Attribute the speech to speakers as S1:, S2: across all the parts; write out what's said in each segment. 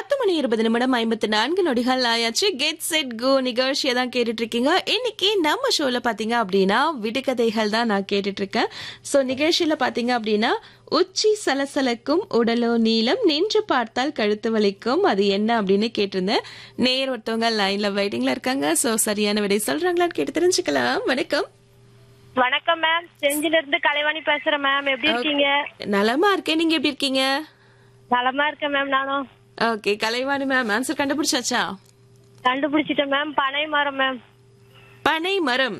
S1: பத்து மணி இருபது நிமிடம் ஐம்பத்தி நான்கு நொடிகள் ஆயாச்சு கெட் செட் கோ நிகழ்ச்சியை தான் கேட்டுட்டு இருக்கீங்க இன்னைக்கு நம்ம ஷோல பாத்தீங்க அப்படின்னா விடுகதைகள் தான் நான் கேட்டுட்டு இருக்கேன் ஸோ நிகழ்ச்சியில பாத்தீங்க அப்படின்னா உச்சி சலசலக்கும் உடலோ நீளம் நின்று பார்த்தால் கழுத்து வலிக்கும் அது என்ன அப்படின்னு கேட்டிருந்தேன் நேர் ஒருத்தவங்க லைன்ல வெயிட்டிங்ல இருக்காங்க ஸோ சரியான விடை சொல்றாங்களான்னு கேட்டு தெரிஞ்சுக்கலாம் வணக்கம்
S2: வணக்கம் மேம் செஞ்சில இருந்து கலைவாணி பேசுறேன் மேம் எப்படி இருக்கீங்க
S1: நலமா இருக்கேன் நீங்க எப்படி இருக்கீங்க
S2: நலமா இருக்கேன் மேம் நானும்
S1: ஓகே கலைவாணி மேம் ஆன்சர் கண்டுபிடிச்சாச்சா
S2: கண்டுபிடிச்சிட்டேன் மேம் பனை மரம் மேம்
S1: பனை மரம்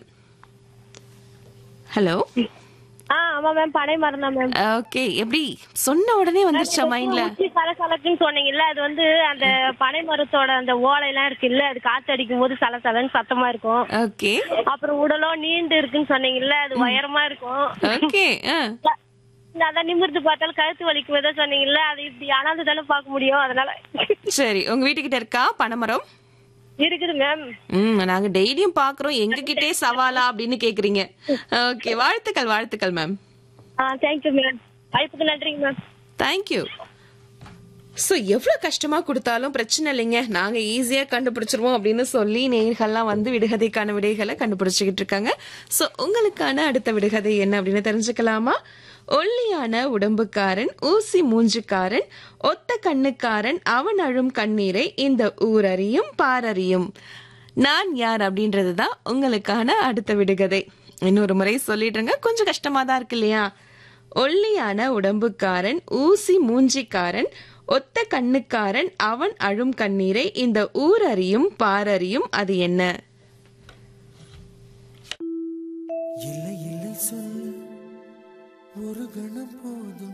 S1: ஹலோ
S2: ஆ ஆமா மேம் பனை மரம் தான் மேம்
S1: ஓகே எப்படி சொன்ன உடனே வந்துருச்சா மைண்ட்ல
S2: உச்சி சலசலக்குன்னு சொன்னீங்கல்ல அது வந்து அந்த பனை மரத்தோட அந்த ஓலை எல்லாம் இருக்குல்ல அது காத்து அடிக்கும் போது சலசலன்னு சத்தமா இருக்கும்
S1: ஓகே
S2: அப்புறம் உடலோ நீண்டு இருக்குன்னு சொன்னீங்கல்ல அது உயரமா இருக்கும்
S1: ஓகே
S2: இந்த அதான் நிமிர்ந்து பார்த்தாலும் கழுத்து வலிக்கும் ஏதோ சொன்னீங்கல்ல அது இப்படி அனாந்து தானே பார்க்க முடியும் அதனால
S1: சரி உங்க வீட்டுக்கிட்ட இருக்கா பனைமரம்
S2: இருக்குது மேம்
S1: ம் நாங்க டெய்லியும் பாக்குறோம் எங்க கிட்டே சவாலா அப்படின்னு கேக்குறீங்க ஓகே வாழ்த்துக்கள் வாழ்த்துக்கள் மேம்
S2: ஆ தேங்க்யூ மேம் வாய்ப்புக்கு நன்றிங்க மேம்
S1: தேங்க்யூ ஸோ எவ்வளோ கஷ்டமாக கொடுத்தாலும் பிரச்சனை இல்லைங்க நாங்கள் ஈஸியாக கண்டுபிடிச்சிருவோம் அப்படின்னு சொல்லி நேர்கள்லாம் வந்து விடுகதைக்கான விடைகளை கண்டுபிடிச்சிக்கிட்டு இருக்காங்க ஸோ உங்களுக்கான அடுத்த விடுகதை என்ன அப்படின்னு தெரிஞ்சுக்கலாமா ஒல்லியான உடம்புக்காரன் ஊசி மூஞ்சுக்காரன் ஒத்த கண்ணுக்காரன் அவன் அழும் கண்ணீரை இந்த ஊரறியும் பாரறியும் நான் யார் அப்படின்றது தான் உங்களுக்கான அடுத்த விடுகதை இன்னொரு முறை சொல்லிடுறேங்க கொஞ்சம் கஷ்டமா தான் இருக்கு இல்லையா ஒல்லியான உடம்புக்காரன் ஊசி மூஞ்சிக்காரன் ஒத்த கண்ணுக்காரன் அவன் அழும் கண்ணீரை இந்த ஊரறியும் பாரறியும் அது என்ன
S3: இல்லை இல்லை சொல் ஒரு கணம் போதும்